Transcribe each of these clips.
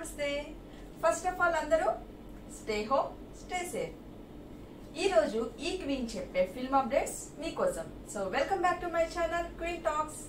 నమస్తే first of all అందరూ stay home stay safe ఈ రోజు ఈ క్వీన్ చెప్పే ఫిల్మ్ అప్డేట్స్ మీకోసం so welcome back to my channel queen talks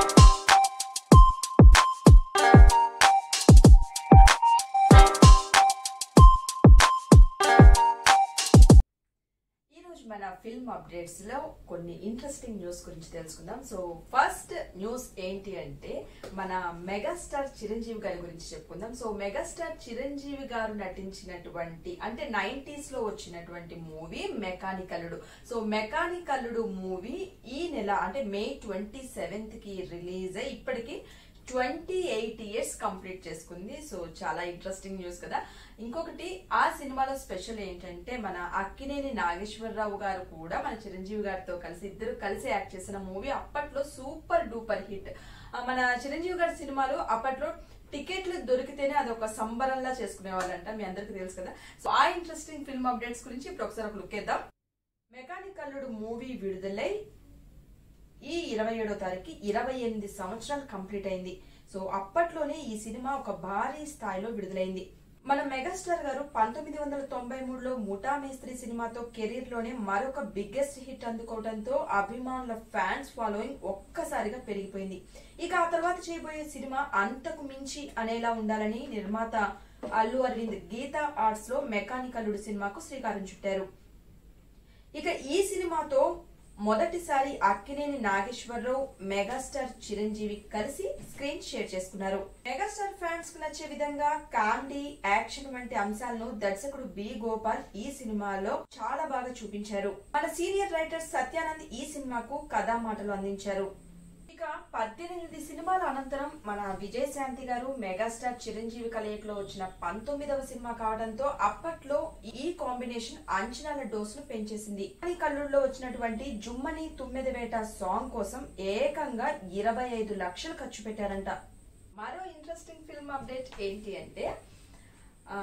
ఈ రోజు మన ఫిల్మ్ అప్డేట్స్ లో కొన్ని ఇంట్రెస్టింగ్ న్యూస్ గురించి తెలుసుకుందాం సో ఫస్ట్ న్యూస్ ఏంటి అంటే మన మెగాస్టార్ చిరంజీవి గారి గురించి చెప్పుకుందాం సో మెగాస్టార్ చిరంజీవి గారు నటించినటువంటి అంటే నైన్టీస్ లో వచ్చినటువంటి movie Mechanic Alludu so Mechanic Alludu movie ఈ నెల అంటే మే ట్వంటీ సెవెంత్ కి రిలీజ్ అయ్యి ఇప్పటికి ట్వంటీ ఎయిట్ ఇయర్స్ కంప్లీట్ చేసుకుంది సో చాలా ఇంట్రెస్టింగ్ న్యూస్ కదా ఇంకొకటి ఆ సినిమాలో స్పెషల్ ఏంటంటే మన అక్కినేని నాగేశ్వరరావు గారు కూడా మన చిరంజీవి గారితో కలిసి ఇద్దరు కలిసి యాక్ట్ చేసిన మూవీ అప్పట్లో సూపర్ డూపర్ హిట్ మన చిరంజీవి గారి సినిమాలు అప్పట్లో టికెట్లు దొరికితేనే అది ఒక సంబరంలా చేసుకునే వాళ్ళంట మీ అందరికి తెలుసు కదా సో ఆ ఇంట్రెస్టింగ్ ఫిల్మ్ అప్డేట్స్ గురించి ఇప్పుడు ఒకసారి ఒక లుక్ వేద్దాం మెకానిక్ అల్లుడు మూవీ విడుదలై ఈ ఇరవై ఏడో తారీఖు ఇరవై ఎనిమిది సంవత్సరాలు కంప్లీట్ అయింది సో అప్పట్లోనే ఈ సినిమా ఒక భారీ స్థాయిలో విడుదలైంది మన మెగాస్టార్ గారు పంతొమ్మిది వందల తొంభై మూడులో ముఠా మేస్త్రి సినిమాతో కెరీర్ లోనే మరొక బిగ్గెస్ట్ హిట్ అందుకోవడంతో అభిమానుల ఫ్యాన్స్ ఫాలోయింగ్ ఒక్కసారిగా పెరిగిపోయింది ఇక ఆ తర్వాత చేయబోయే సినిమా అంతకు మించి అనేలా ఉండాలని నిర్మాత అల్లు అరవింద్ గీతా ఆర్ట్స్ లో మెకానికల్లుడు సినిమాకు శ్రీకారం చుట్టారు ఇక ఈ సినిమాతో మొదటిసారి అక్కినేని నాగేశ్వరరావు మెగాస్టార్ చిరంజీవి కలిసి స్క్రీన్ షేర్ చేసుకున్నారు మెగాస్టార్ ఫ్యాన్స్ కు నచ్చే విధంగా కామెడీ యాక్షన్ వంటి అంశాలను దర్శకుడు బి గోపాల్ ఈ సినిమాలో చాలా బాగా చూపించారు మన సీనియర్ రైటర్ సత్యానంద్ ఈ సినిమాకు కథా మాటలు అందించారు ఇక పద్దెనిమిది సినిమాల అనంతరం మన విజయశాంతి గారు మెగాస్టార్ చిరంజీవి కలయికలో వచ్చిన పంతొమ్మిదవ సినిమా కావడంతో అప్పట్లో ఈ కాంబినేషన్ అంచనాల డోసులు పెంచేసింది ఈ కల్లుల్లో వచ్చినటువంటి జుమ్మని తుమ్మెద వేట సాంగ్ కోసం ఏకంగా ఇరవై ఐదు లక్షలు ఖర్చు పెట్టారంట మరో ఇంట్రెస్టింగ్ ఫిల్మ్ అప్డేట్ ఏంటి అంటే ఆ,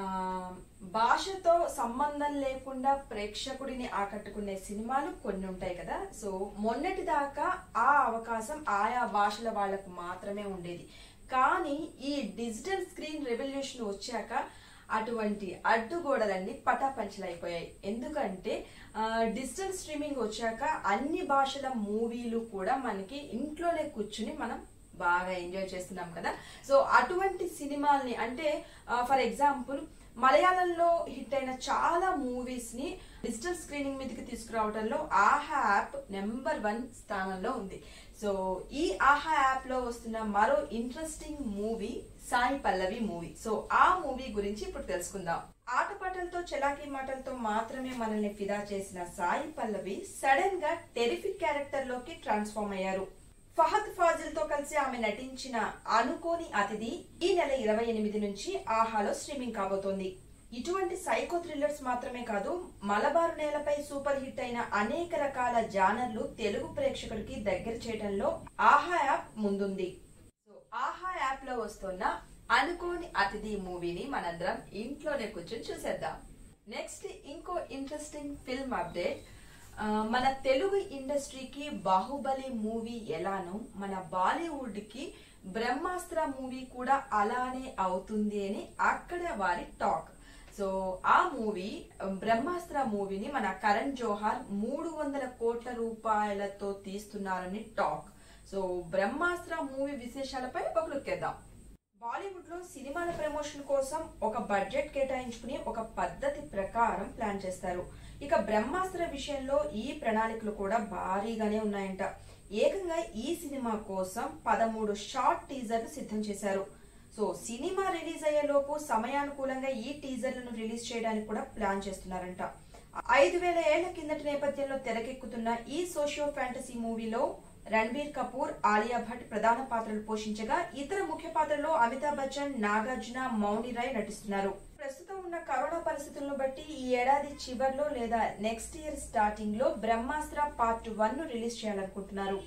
భాషతో సంబంధం లేకుండా ప్రేక్షకుడిని ఆకట్టుకునే సినిమాలు కొన్ని ఉంటాయి కదా సో మొన్నటి దాకా ఆ అవకాశం ఆయా భాషల వాళ్ళకు మాత్రమే ఉండేది కానీ ఈ డిజిటల్ స్క్రీన్ రెవల్యూషన్ వచ్చాక అటువంటి అడ్డుగోడలన్నీ పటాపంచలైపోయాయి ఎందుకంటే ఆ, డిజిటల్ స్ట్రీమింగ్ వచ్చాక అన్ని భాషల మూవీలు కూడా మనకి ఇంట్లోనే కూర్చుని మనం బాగా ఎంజాయ్ చేస్తున్నాం కదా సో అటువంటి సినిమాల్ని అంటే ఫర్ ఎగ్జాంపుల్ మలయాళంలో హిట్ అయిన చాలా మూవీస్ ని డిజిటల్ స్క్రీనింగ్ మీదకి తీసుకురావడంలో ఆహా యాప్ నెంబర్ వన్ స్థానంలో ఉంది సో ఈ ఆహా యాప్ లో వస్తున్న మరో interesting movie Sai Pallavi movie so ఆ మూవీ గురించి ఇప్పుడు తెలుసుకుందాం ఆటపాటలతో చలాకీ మాటలతో మాత్రమే మనల్ని ఫిదా చేసిన సాయి పల్లవి సడన్ గా టెరిఫిక్ క్యారెక్టర్ లోకి ట్రాన్స్ఫార్మ్ అయ్యారు ఫహద్ ఫాజిల్ తో కలిసి ఆమె నటించిన అనుకోని అతిథి ఈ నెల ఇరవై ఎనిమిది నుంచి ఆహాలో స్ట్రీమింగ్ కాబోతోంది ఇటువంటి సైకో థ్రిల్లర్స్ మాత్రమే కాదు మలబారు నేలపై సూపర్ హిట్ అయిన అనేక రకాల జానర్లు తెలుగు ప్రేక్షకుడికి దగ్గర చేయడంలో ఆహా యాప్ ముందుంది సో ఆహా యాప్ లో వస్తున్న అనుకోని అతిథి మూవీని మనందరం ఇంట్లోనే కూర్చొని చూసేద్దాం నెక్స్ట్ ఇంకో ఇంట్రెస్టింగ్ ఫిల్మ్ అప్డేట్ ఆ, మన తెలుగు ఇండస్ట్రీకి బాహుబలి మూవీ ఎలానో మన బాలీవుడ్ కి బ్రహ్మాస్త్ర మూవీ కూడా అలానే అవుతుంది అని అక్కడ వారి టాక్ సో ఆ మూవీ బ్రహ్మాస్త్ర మూవీని మన కరణ్ జోహార్ మూడు వందల కోట్ల రూపాయలతో తీస్తున్నారని టాక్ సో బ్రహ్మాస్త్ర మూవీ విశేషాలపై ఒక లుక్ వేద్దాం బాలీవుడ్ లో సినిమాల ప్రమోషన్ కోసం ఒక బడ్జెట్ కేటాయించుకుని ఒక పద్ధతి ప్రకారం ప్లాన్ చేస్తారు ఇక బ్రహ్మాస్త్ర విషయంలో ఈ ప్రణాళికలు కూడా భారీగానే ఉన్నాయంట ఏకంగా ఈ సినిమా కోసం పదమూడు షార్ట్ టీజర్లు సిద్ధం చేశారు సో సినిమా రిలీజ్ అయ్యే లోపు సమయానుకూలంగా ఈ టీజర్లను రిలీజ్ చేయడానికి కూడా ప్లాన్ చేస్తున్నారంట ఐదు వేల ఏళ్ల కిందటి నేపథ్యంలో తెరకెక్కుతున్న ఈ సోషియో ఫ్యాంటసీ మూవీలో రణబీర్ కపూర్ ఆలియా భట్ ప్రధాన పాత్రలు పోషించగా ఇతర ముఖ్య పాత్రలో అమితాబ్ బచ్చన్ నాగార్జున మౌని రాయ్ నటిస్తున్నారు ప్రస్తుతం ఉన్న కరోనా పరిస్థితులను బట్టి ఈ ఏడాది చివర్లో లేదా నెక్స్ట్ ఇయర్ స్టార్టింగ్ లో బ్రహ్మాస్త్ర పార్ట్ వన్ ను రిలీజ్ చేయాలనుకుంటున్నారు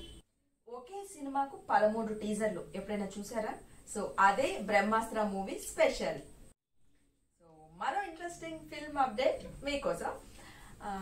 ఒకే సినిమాకు పదమూడు టీజర్లు ఎప్పుడైనా చూసారా సో అదే బ్రహ్మాస్త్ర మూవీ స్పెషల్ సో మరో ఇంట్రెస్టింగ్ ఫిల్మ్ అప్డేట్ మీకోసం ఆ,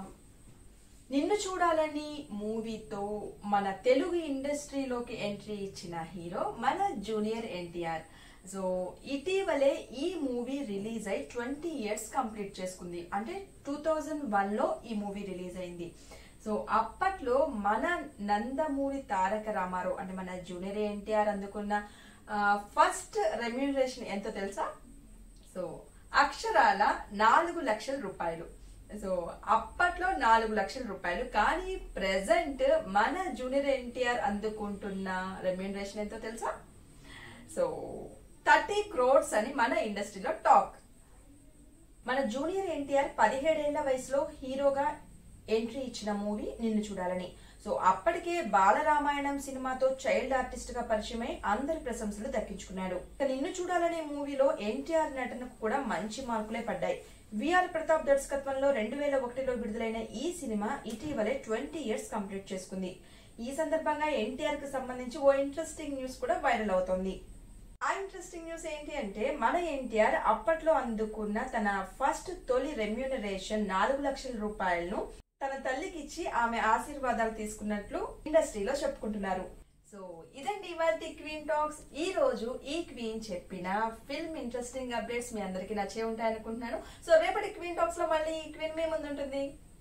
నిన్ను చూడాలని మూవీతో మన తెలుగు ఇండస్ట్రీలోకి ఎంట్రీ ఇచ్చిన హీరో మన జూనియర్ ఎన్టీఆర్ సో ఇటీవలే ఈ మూవీ రిలీజ్ అయి ట్వంటీ ఇయర్స్ కంప్లీట్ చేసుకుంది అంటే టూ థౌజండ్ వన్ లో ఈ మూవీ రిలీజ్ అయింది సో అప్పట్లో మన నందమూరి తారక రామారావు అంటే మన జూనియర్ ఎన్టీఆర్ అందుకున్న ఫస్ట్ రెమ్యూనరేషన్ ఎంతో తెలుసా సో అక్షరాల నాలుగు లక్షల రూపాయలు సో అప్పట్లో నాలుగు లక్షల రూపాయలు కానీ ప్రెసెంట్ మన జూనియర్ ఎన్టీఆర్ అందుకుంటున్న రెమ్యూనరేషన్ ఎంతో తెలుసా సో థర్టీ క్రోడ్స్ అని మన ఇండస్ట్రీలో టాక్ మన జూనియర్ ఎన్టీఆర్ పదిహేడేళ్ల వయసులో హీరోగా ఎంట్రీ ఇచ్చిన మూవీ నిన్ను చూడాలని సో అప్పటికే బాలరామాయణం సినిమాతో చైల్డ్ ఆర్టిస్ట్ గా పరిచయమై అందరి ప్రశంసలు దక్కించుకున్నాడు ఇక నిన్ను చూడాలనే మూవీలో ఎన్టీఆర్ నటనకు కూడా మంచి మార్కులే పడ్డాయి విఆర్ ప్రతాప్ దర్శకత్వంలో రెండు వేల ఒకటిలో విడుదలైన ఈ సినిమా ఇటీవలే ట్వంటీ ఇయర్స్ కంప్లీట్ చేసుకుంది ఈ సందర్భంగా ఎన్టీఆర్ కి సంబంధించి ఓ ఇంట్రెస్టింగ్ న్యూస్ కూడా వైరల్ అవుతోంది ఆ ఇంట్రెస్టింగ్ న్యూస్ ఏంటి అంటే మన ఎన్టీఆర్ అప్పట్లో అందుకున్న తన ఫస్ట్ తొలి రెమ్యూనరేషన్ నాలుగు లక్షల రూపాయలను తన తల్లికి ఇచ్చి ఆమె ఆశీర్వాదాలు తీసుకున్నట్లు ఇండస్ట్రీలో చెప్పుకుంటున్నారు సో ఇదండి ఇవాళ క్వీన్ టాక్స్ ఈ రోజు ఈ క్వీన్ చెప్పిన ఫిల్మ్ ఇంట్రెస్టింగ్ అప్డేట్స్ మీ అందరికీ నచ్చే ఉంటాయి అనుకుంటున్నాను సో రేపటి క్వీన్ టాక్స్ లో మళ్ళీ ఈ క్వీన్ మీ ముందు ఉంటుంది